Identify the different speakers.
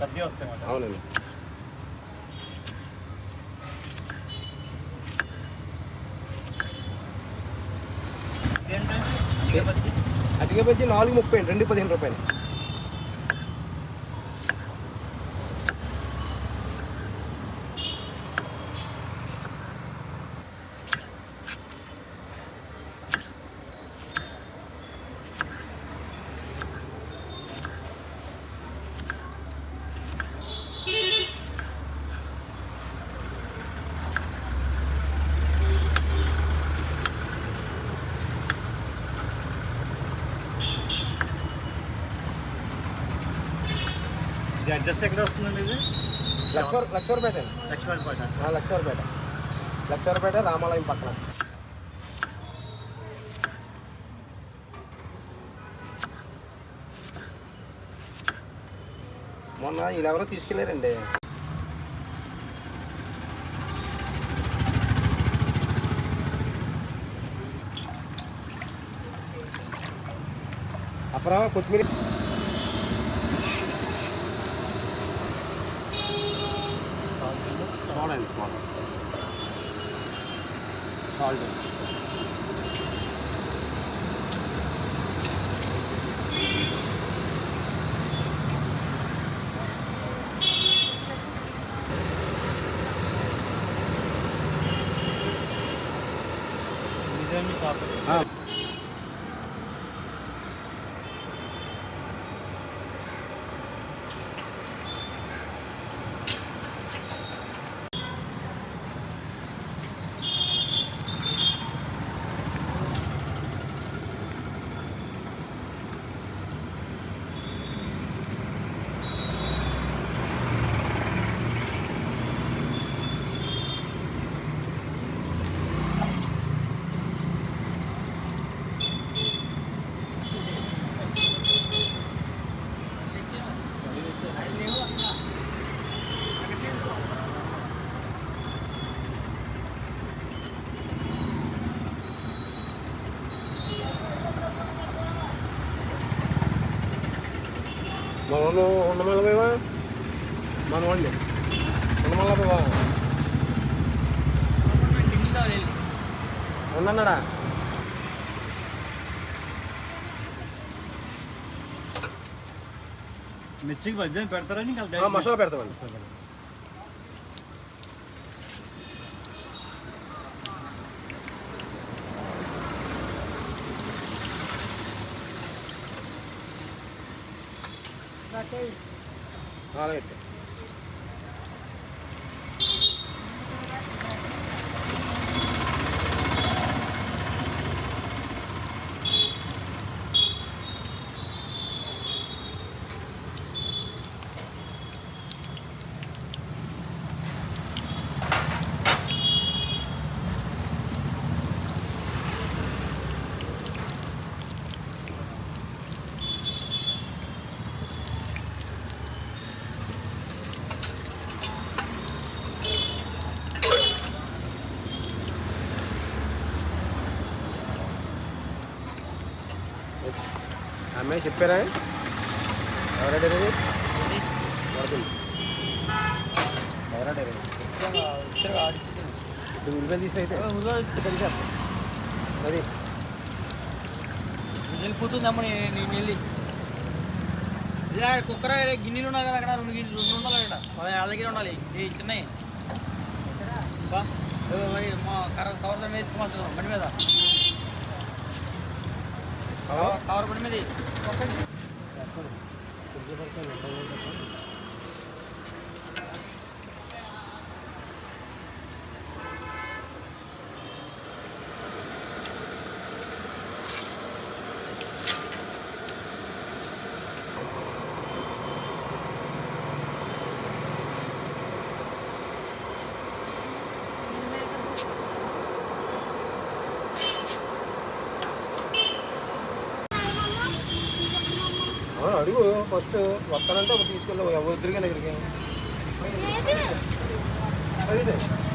Speaker 1: పెద్దవి వస్తాయి మాట
Speaker 2: అవునండి
Speaker 1: ఏంటంటే అధిక బజ్జీ
Speaker 2: అధిక బజ్జీ నాలుగు ముప్పై అండి రెండు పదిహేను రూపాయలు
Speaker 1: ఇది అడ్రస్ ఎక్కడ వస్తుందండి ఇది
Speaker 2: లక్ష లక్షవరపేట అండి
Speaker 1: లక్ష్మణపేట
Speaker 2: ఆ, లక్షవరపేట లక్షవరపేట రామాలయం పక్కన మొన్న వీళ్ళెవరో తీసుకెళ్ళారండి అப்புறம் కొత్తిమీర చూడండి చూడండి సాల్ట్
Speaker 1: ఇదే మీ షాప్
Speaker 2: మనను ఉండమల్ల పోవా మనం వండి ఉండమల్ల పోవా ఉండన్నాడా
Speaker 1: మిర్చికి బజ్జీ పెడతారని ఇంకా
Speaker 2: ఆ, మసాలా పెడతామండి అలాగే అమ్మాయి చెప్పారా ఎవరాడారు ఇది వరకులు ఎవరాడారు ఇప్పుడు ఉల్లిపాయ తీసిన అయితే అది
Speaker 3: వెళ్ళిపోతుందమ్మ నేను వెళ్ళి ఇలా కుక్కర గిన్నెలు ఉన్నాయి కదా అక్కడ రెండు గిన్నెలు రెండు ఉండాలి అక్కడ పది వాళ్ళ దగ్గర ఉండాలి ఏ చిన్నవి బా, ఓ మరి మా కర కవర్ వేసుకోవాలి బండి మీద
Speaker 2: హలో
Speaker 3: కవర్ బండి మీద
Speaker 2: ఆ, అడుగు ఫస్ట్ వస్తానంటే ఒక తీసుకెళ్ళి ఎవరు ఇద్దరికైనా ఇక్కడికి అడిగితే